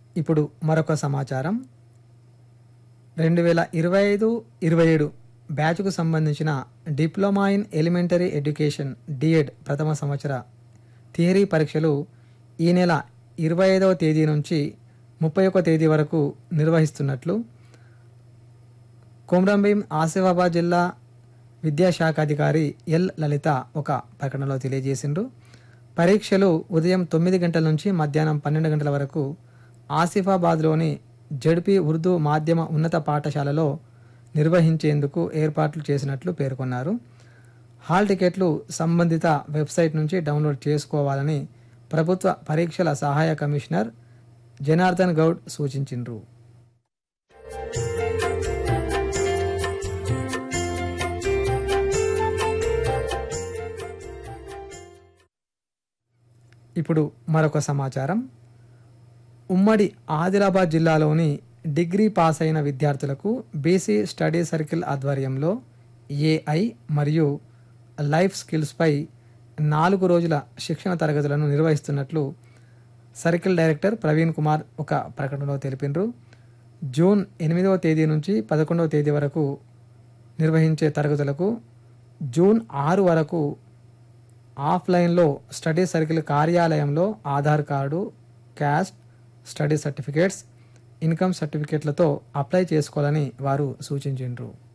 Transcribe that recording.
ఇప్పుడు మరొక సమాచారం రెండు వేల ఇరవై ఐదు ఇరవై ఏడు బ్యాచ్కు సంబంధించిన diploma in elementary education D Ed ప్రథమ సంవత్సర థియరీ పరీక్షలు ఈ నెల ఇరవై ఐదవ తేదీ నుంచి ముప్పై ఒక తేదీ వరకు నిర్వహిస్తున్నట్లు కొమ్రంభీం ఆసిఫాబాద్ జిల్లా విద్యాశాఖ అధికారి ఎల్ లలిత ఒక ప్రకటనలో తెలియజేసిండ్రు పరీక్షలు ఉదయం తొమ్మిది గంటల నుంచి మధ్యాహ్నం పన్నెండు గంటల వరకు ఆసిఫాబాద్లోని జడ్పీ ఉర్దూ మాధ్యమ ఉన్నత పాఠశాలలో నిర్వహించేందుకు ఏర్పాట్లు చేసినట్లు పేర్కొన్నారు హాల్ టికెట్లు సంబంధిత వెబ్సైట్ నుంచి డౌన్లోడ్ చేసుకోవాలని ప్రభుత్వ పరీక్షల సహాయ కమిషనర్ జనార్దన్ గౌడ్ సూచించిండ్రు ఇప్పుడు మరొక సమాచారం ఉమ్మడి ఆదిలాబాద్ జిల్లాలోని డిగ్రీ పాస్ అయిన విద్యార్థులకు బీసీ స్టడీ సర్కిల్ ఆధ్వర్యంలో ఏఐ మరియు లైఫ్ స్కిల్స్పై నాలుగు రోజుల శిక్షణ తరగతులను నిర్వహిస్తున్నట్లు సర్కిల్ డైరెక్టర్ ప్రవీణ్ కుమార్ ఒక ప్రకటనలో తెలిపినారు జూన్ ఎనిమిదవ తేదీ నుంచి పదకొండవ తేదీ వరకు నిర్వహించే తరగతులకు జూన్ ఆరు వరకు ఆఫ్లైన్లో స్టడీ సర్కిల్ కార్యాలయంలో Aadhaar card caste study certificates income సర్టిఫికేట్లతో అప్లై చేసుకోవాలని వారు సూచించారు